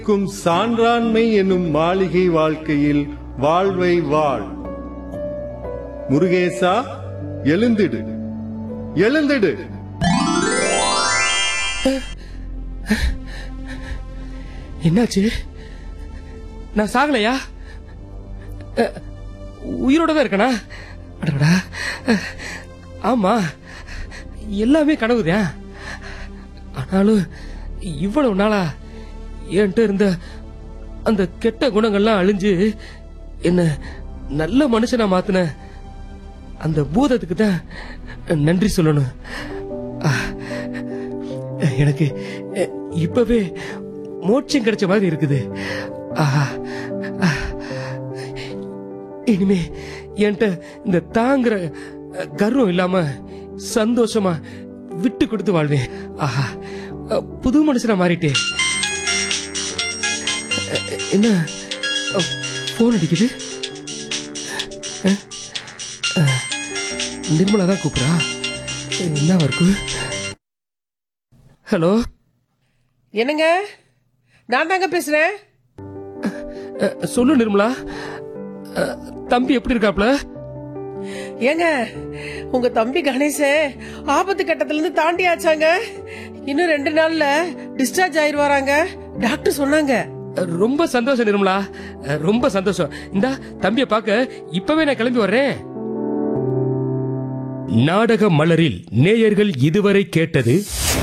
க்கும் சான்றாண்மை என்னும் மாளிகை வாழ்க்கையில் வாழ்வை வாழ் முருகேசா எழுந்திடு எழுந்திடு என்னாச்சு நான் சாகலையா அஹ், உயிரோட தான் இருக்கனா அடடா அஹ், ஆமா எல்லாமே கனவுதான் ஆனாலும் இவ்வளவு நாளா என்கிட்ட இருந்த அந்த கெட்ட குணங்கள்லாம் அழிஞ்சு என்ன நல்ல மனுஷனா மாத்தின அந்த பூதத்துக்கு தான் நன்றி சொல்லணும் ஆஹ், எனக்கு அஹ், இப்பவே மோட்சம் கிடைச்ச மாதிரி இருக்குது ஆஹா ஆஹ். இனிமே என்கிட்ட இந்த தாங்குற அஹ், கர்வம் இல்லாம சந்தோஷமா விட்டு கொடுத்து வாழ்வேன் ஆஹா அஹ், புது மனுஷனா மாறிட்டேன் அஹ், என்ன போன் அடிக்குது அஹ், அஹ், நிர்மலா தான் கூப்பிடுறா என்ன இருக்கு ஹலோ என்னங்க நான் தாங்க பேசுறேன் அஹ், சொல்லு நிர்மலா அஹ், தம்பி எப்படி இருக்காப்ல ஏங்க உங்க தம்பி கணேசன் ஆபத்து கட்டத்துல இருந்து தாண்டி ஆச்சாங்க இன்னும் ரெண்டு நாள்ல டிஸ்சார்ஜ் ஆயிருவாராங்க டாக்டர் சொன்னாங்க அஹ், ரொம்ப சந்தோஷம் நிர்மலா அஹ், ரொம்ப சந்தோஷம் இந்தா தம்பிய பார்க்க இப்பவே நான் கிளம்பி வர்றேன் நாடக மலரில் நேயர்கள் இதுவரை கேட்டது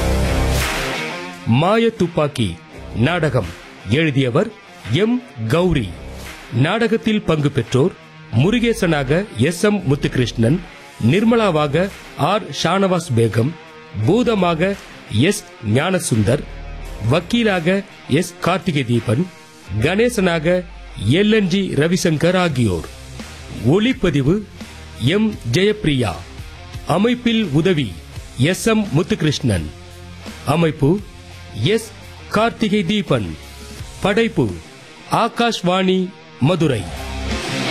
மாய துப்பாக்கி நாடகம் எழுதியவர் எம் கௌரி நாடகத்தில் பங்கு பெற்றோர் முருகேசனாக எஸ் எம் முத்துகிருஷ்ணன் நிர்மலாவாக ஆர் ஷானவாஸ் பேகம் பூதமாக எஸ் ஞானசுந்தர் வக்கீலாக எஸ் கார்த்திகை தீபன் கணேசனாக எல் என் ஜி ரவிசங்கர் ஆகியோர் ஒளிப்பதிவு எம் ஜெயப்பிரியா அமைப்பில் உதவி எஸ் எம் முத்துகிருஷ்ணன் அமைப்பு எஸ் கார்த்திகை தீபன் படைப்பு ஆகாஷ்வாணி மதுரை